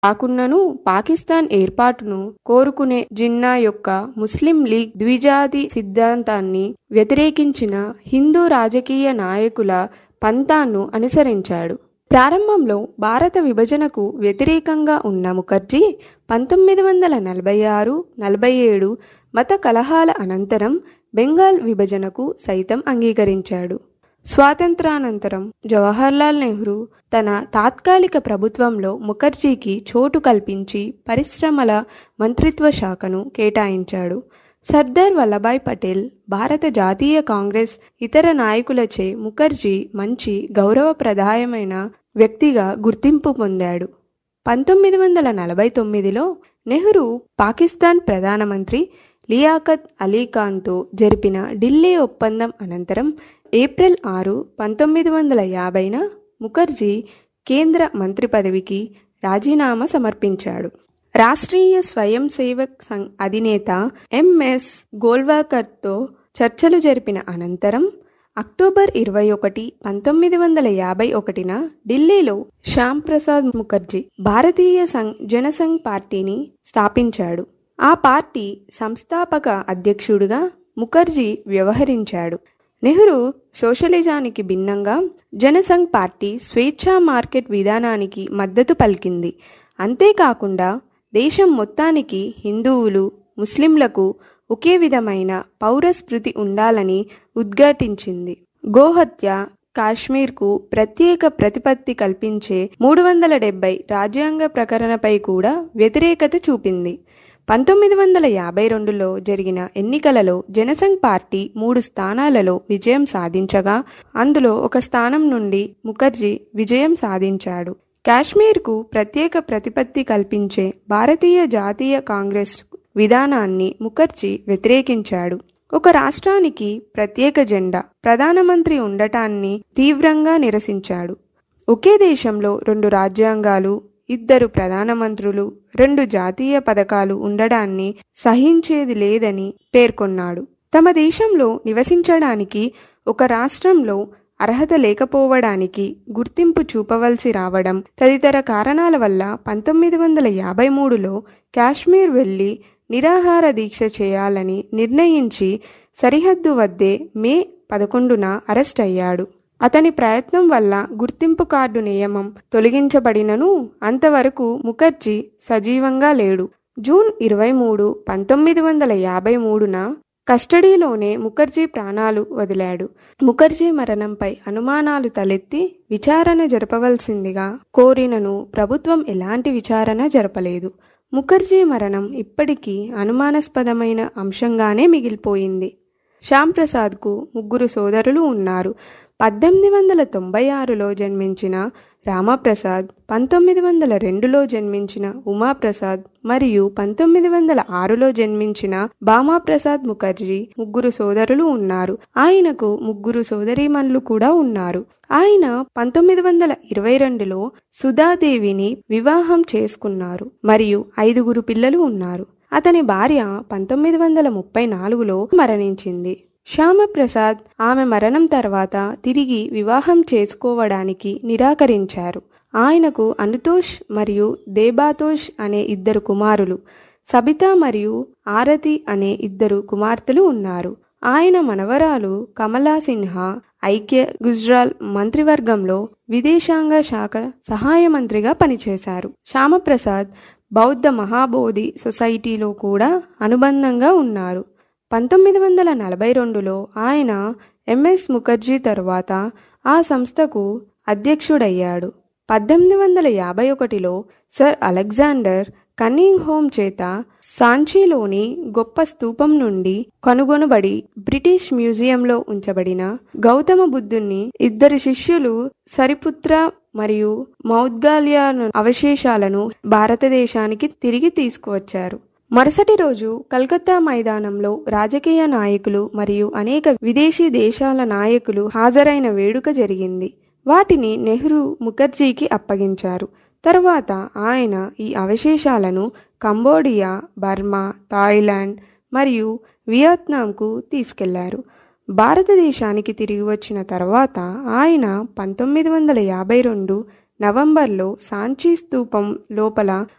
కాకున్నను పాకిస్తాన్ ఏర్పాటును కోరుకునే జిన్నా యొక్క ముస్లిం లీగ్ ద్విజాతి సిద్ధాంతాన్ని వ్యతిరేకించిన హిందూ రాజకీయ నాయకుల పంతాను అనుసరించాడు ప్రారంభంలో భారత విభజనకు వ్యతిరేకంగా ఉన్న ముఖర్జీ పంతొమ్మిది వందల నలభై ఆరు నలభై ఏడు మత కలహాల అనంతరం బెంగాల్ విభజనకు సైతం అంగీకరించాడు స్వాతంత్రానంతరం జవహర్లాల్ నెహ్రూ తన తాత్కాలిక ప్రభుత్వంలో ముఖర్జీకి చోటు కల్పించి పరిశ్రమల మంత్రిత్వ శాఖను కేటాయించాడు సర్దార్ వల్లభాయ్ పటేల్ భారత జాతీయ కాంగ్రెస్ ఇతర నాయకులచే ముఖర్జీ మంచి గౌరవప్రదాయమైన వ్యక్తిగా గుర్తింపు పొందాడు పంతొమ్మిది వందల నలభై తొమ్మిదిలో నెహ్రూ పాకిస్తాన్ ప్రధానమంత్రి లియాఖత్ అలీ ఖాన్తో జరిపిన ఢిల్లీ ఒప్పందం అనంతరం ఏప్రిల్ ఆరు పంతొమ్మిది వందల యాభైన ముఖర్జీ కేంద్ర మంత్రి పదవికి రాజీనామా సమర్పించాడు రాష్ట్రీయ స్వయం సేవక్ సంఘ్ అధినేత ఎంఎస్ గోల్వాకర్తో చర్చలు జరిపిన అనంతరం అక్టోబర్ ఇరవై ఒకటి పంతొమ్మిది వందల యాభై ఒకటిన ఢిల్లీలో శ్యామ్ ప్రసాద్ ముఖర్జీ భారతీయ సంఘ్ జనసంఘ్ పార్టీని స్థాపించాడు ఆ పార్టీ సంస్థాపక అధ్యక్షుడిగా ముఖర్జీ వ్యవహరించాడు నెహ్రూ సోషలిజానికి భిన్నంగా జనసంఘ్ పార్టీ స్వేచ్ఛా మార్కెట్ విధానానికి మద్దతు పలికింది అంతేకాకుండా దేశం మొత్తానికి హిందువులు ముస్లింలకు ఒకే విధమైన పౌరస్మృతి ఉండాలని ఉద్ఘాటించింది గోహత్య కాశ్మీర్కు ప్రత్యేక ప్రతిపత్తి కల్పించే మూడు వందల డెబ్బై రాజ్యాంగ ప్రకరణపై కూడా వ్యతిరేకత చూపింది పంతొమ్మిది వందల యాభై రెండులో జరిగిన ఎన్నికలలో జనసంఘ్ పార్టీ మూడు స్థానాలలో విజయం సాధించగా అందులో ఒక స్థానం నుండి ముఖర్జీ విజయం సాధించాడు కాశ్మీర్కు ప్రత్యేక ప్రతిపత్తి కల్పించే భారతీయ జాతీయ కాంగ్రెస్ విధానాన్ని ముఖర్జీ వ్యతిరేకించాడు ఒక రాష్ట్రానికి ప్రత్యేక జెండా ప్రధానమంత్రి ఉండటాన్ని తీవ్రంగా నిరసించాడు ఒకే దేశంలో రెండు రాజ్యాంగాలు ఇద్దరు ప్రధానమంత్రులు రెండు జాతీయ పథకాలు ఉండడాన్ని సహించేది లేదని పేర్కొన్నాడు తమ దేశంలో నివసించడానికి ఒక రాష్ట్రంలో అర్హత లేకపోవడానికి గుర్తింపు చూపవలసి రావడం తదితర కారణాల వల్ల పంతొమ్మిది వందల యాభై మూడులో కాశ్మీర్ వెళ్లి నిరాహార దీక్ష చేయాలని నిర్ణయించి సరిహద్దు వద్దే మే పదకొండున అరెస్ట్ అయ్యాడు అతని ప్రయత్నం వల్ల గుర్తింపు కార్డు నియమం తొలగించబడినను అంతవరకు ముఖర్జీ సజీవంగా లేడు జూన్ ఇరవై మూడు పంతొమ్మిది వందల యాభై మూడున కస్టడీలోనే ముఖర్జీ ప్రాణాలు వదిలాడు ముఖర్జీ మరణంపై అనుమానాలు తలెత్తి విచారణ జరపవలసిందిగా కోరినను ప్రభుత్వం ఎలాంటి విచారణ జరపలేదు ముఖర్జీ మరణం ఇప్పటికీ అనుమానాస్పదమైన అంశంగానే మిగిలిపోయింది శ్యామ్ ప్రసాద్కు ముగ్గురు సోదరులు ఉన్నారు పద్దెనిమిది వందల తొంభై ఆరులో జన్మించిన రామప్రసాద్ పంతొమ్మిది వందల రెండులో జన్మించిన ఉమాప్రసాద్ మరియు పంతొమ్మిది వందల ఆరులో జన్మించిన బామాప్రసాద్ ముఖర్జీ ముగ్గురు సోదరులు ఉన్నారు ఆయనకు ముగ్గురు సోదరీమణులు కూడా ఉన్నారు ఆయన పంతొమ్మిది వందల ఇరవై రెండులో సుధాదేవిని వివాహం చేసుకున్నారు మరియు ఐదుగురు పిల్లలు ఉన్నారు అతని భార్య పంతొమ్మిది వందల ముప్పై నాలుగులో మరణించింది శ్యామప్రసాద్ ఆమె మరణం తర్వాత తిరిగి వివాహం చేసుకోవడానికి నిరాకరించారు ఆయనకు అనుతోష్ మరియు దేబాతోష్ అనే ఇద్దరు కుమారులు సబిత మరియు ఆరతి అనే ఇద్దరు కుమార్తెలు ఉన్నారు ఆయన మనవరాలు కమలా సిన్హా ఐక్య గుజరాల్ మంత్రివర్గంలో విదేశాంగ శాఖ సహాయ మంత్రిగా పనిచేశారు శ్యామప్రసాద్ బౌద్ధ మహాబోధి సొసైటీలో కూడా అనుబంధంగా ఉన్నారు పంతొమ్మిది వందల నలభై రెండులో ఆయన ఎంఎస్ ముఖర్జీ తరువాత ఆ సంస్థకు అధ్యక్షుడయ్యాడు పద్దెనిమిది వందల యాభై ఒకటిలో సర్ అలెగ్జాండర్ కన్నింగ్ హోమ్ చేత సాంచీలోని గొప్ప స్తూపం నుండి కనుగొనబడి బ్రిటిష్ మ్యూజియంలో ఉంచబడిన గౌతమ బుద్ధుని ఇద్దరు శిష్యులు సరిపుత్ర మరియు మౌద్గాల్యాను అవశేషాలను భారతదేశానికి తిరిగి తీసుకువచ్చారు మరుసటి రోజు కల్కత్తా మైదానంలో రాజకీయ నాయకులు మరియు అనేక విదేశీ దేశాల నాయకులు హాజరైన వేడుక జరిగింది వాటిని నెహ్రూ ముఖర్జీకి అప్పగించారు తరువాత ఆయన ఈ అవశేషాలను కంబోడియా బర్మా థాయిలాండ్ మరియు వియత్నాంకు తీసుకెళ్లారు భారతదేశానికి తిరిగి వచ్చిన తర్వాత ఆయన పంతొమ్మిది వందల యాభై రెండు నవంబర్లో సాంచీ స్తూపం లోపల